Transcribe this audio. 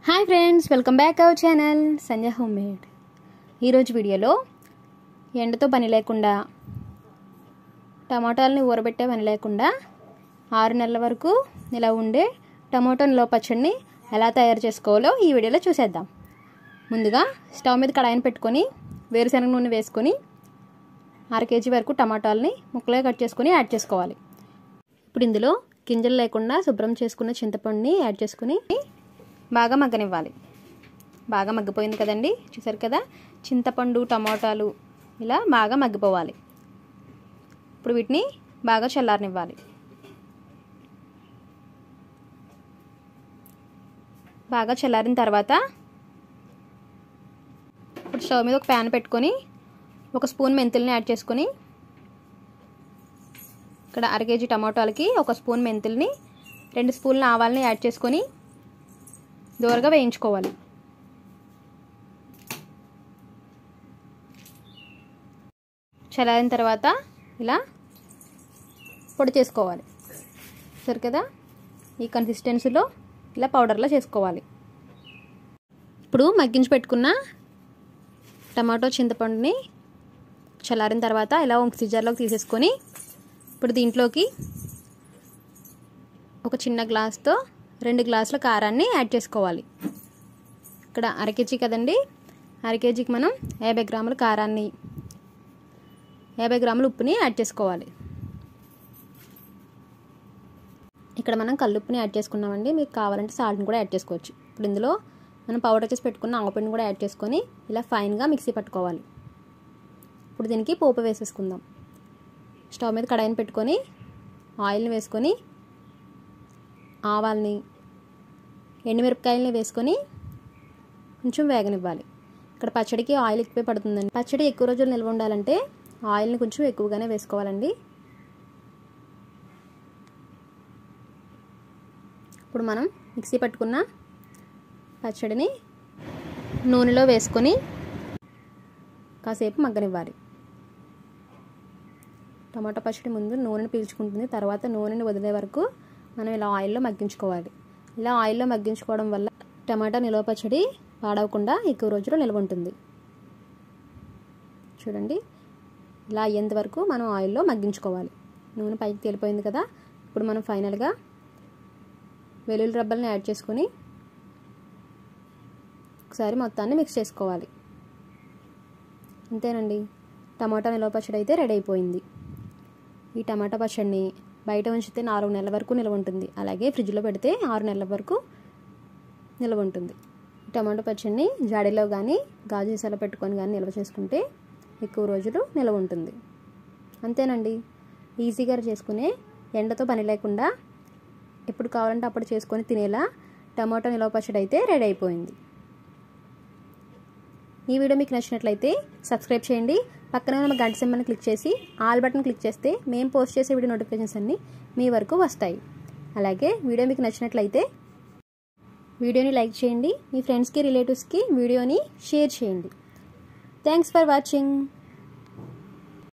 hi friends welcome back our channel Sanjay home made ఈరోజు వీడియోలో ఎండతో పని లేకుండా టమాటాలని ఊరబెట్టే పని లేకుండా ఆరు నెలల వరకు ఇలా ఉండే టమాటో నిలవ పచ్చడిని ఎలా తయారు చేసుకోవాలో ఈ వీడియోలో చూసేద్దాం ముందుగా స్టవ్ మీద కడాయిని పెట్టుకొని వేరుశనగ నూనె వేసుకొని అర కేజీ వరకు టమాటాలని ముక్కలుగా కట్ చేసుకొని యాడ్ చేసుకోవాలి ఇప్పుడు ఇందులో గింజలు లేకుండా శుభ్రం చేసుకున్న చింతపండుని యాడ్ చేసుకుని బాగా మగ్గనివ్వాలి బాగా మగ్గిపోయింది కదండి చూసారు కదా చింతపండు టమాటాలు ఇలా బాగా మగ్గిపోవాలి ఇప్పుడు వీటిని బాగా చల్లారనివ్వాలి బాగా చల్లారిన తర్వాత ఇప్పుడు స్టవ్ మీద ఒక ప్యాన్ పెట్టుకొని ఒక స్పూన్ మెంతుల్ని యాడ్ చేసుకొని ఇక్కడ అర కేజీ టమాటాలకి ఒక స్పూన్ మెంతుల్ని రెండు స్పూన్ల ఆవాలని యాడ్ చేసుకొని దూరగా వేయించుకోవాలి చల్లారిన తర్వాత ఇలా పొడి చేసుకోవాలి సరే కదా ఈ కన్సిస్టెన్సీలో ఇలా పౌడర్లా చేసుకోవాలి ఇప్పుడు మగ్గించి పెట్టుకున్న టమాటో చింతపండుని చల్లారిన తర్వాత ఇలా మిక్సీ జార్లోకి తీసేసుకొని ఇప్పుడు దీంట్లోకి ఒక చిన్న గ్లాస్తో రెండు గ్లాసుల కారాన్ని యాడ్ చేసుకోవాలి ఇక్కడ అర కేజీ కదండి అర కేజీకి మనం యాభై గ్రాముల కారాన్ని యాభై గ్రాముల ఉప్పుని యాడ్ చేసుకోవాలి ఇక్కడ మనం కల్లుప్పుని యాడ్ చేసుకున్నామండి మీకు కావాలంటే సాల్ట్ని కూడా యాడ్ చేసుకోవచ్చు ఇప్పుడు ఇందులో మనం పౌడర్ చేసి పెట్టుకున్న ఆవపిండిని కూడా యాడ్ చేసుకొని ఇలా ఫైన్గా మిక్సీ పట్టుకోవాలి ఇప్పుడు దీనికి పోపు వేసేసుకుందాం స్టవ్ మీద కడాయిని పెట్టుకొని ఆయిల్ని వేసుకొని ఆవాల్ని ఎండుమిరపకాయలని వేసుకొని కొంచెం వేగనివ్వాలి ఇక్కడ పచ్చడికి ఆయిల్ ఎక్కువే పడుతుందండి పచ్చడి ఎక్కువ రోజులు నిల్వ ఉండాలంటే ఆయిల్ని కొంచెం ఎక్కువగానే వేసుకోవాలండి ఇప్పుడు మనం మిక్సీ పట్టుకున్న పచ్చడిని నూనెలో వేసుకొని కాసేపు మగ్గనివ్వాలి టమాటా పచ్చడి ముందు నూనెని పీల్చుకుంటుంది తర్వాత నూనెని వదిలే వరకు మనం ఇలా ఆయిల్లో మగ్గించుకోవాలి ఇలా ఆయిల్లో మగ్గించుకోవడం వల్ల టమాటా నిల్వ పచ్చడి పాడవకుండా ఎక్కువ రోజులు నిల్వ ఉంటుంది చూడండి ఇలా అయ్యేంత వరకు మనం ఆయిల్లో మగ్గించుకోవాలి నూనె పైకి తేలిపోయింది కదా ఇప్పుడు మనం ఫైనల్గా వెల్లుల్లి రబ్బల్ని యాడ్ చేసుకొని ఒకసారి మొత్తాన్ని మిక్స్ చేసుకోవాలి అంతేనండి టమాటా నిల్వ పచ్చడి అయితే రెడీ అయిపోయింది ఈ టమాటా పచ్చడిని బయట ఉంచితే నాలుగు నెలల వరకు నిల్వ ఉంటుంది అలాగే ఫ్రిడ్జ్లో పెడితే ఆరు నెలల వరకు నిల్వ ఉంటుంది టమాటో పచ్చడిని జాడీలో కానీ గాజు సీసాలో పెట్టుకొని కానీ నిల్వ చేసుకుంటే ఎక్కువ రోజులు నిల్వ ఉంటుంది అంతేనండి ఈజీగా చేసుకునే ఎండతో పని లేకుండా ఎప్పుడు కావాలంటే అప్పుడు చేసుకొని తినేలా టమాటో నిల్వ పచ్చడి అయితే రెడీ అయిపోయింది ఈ వీడియో మీకు నచ్చినట్లయితే సబ్స్క్రైబ్ చేయండి పక్కన ఉన్న గంట సింబల్ని క్లిక్ చేసి ఆల్ బటన్ క్లిక్ చేస్తే మేము పోస్ట్ చేసే వీడియో నోటిఫికేషన్స్ అన్నీ మీ వరకు వస్తాయి అలాగే వీడియో మీకు నచ్చినట్లయితే వీడియోని లైక్ చేయండి మీ ఫ్రెండ్స్కి రిలేటివ్స్కి వీడియోని షేర్ చేయండి థ్యాంక్స్ ఫర్ వాచింగ్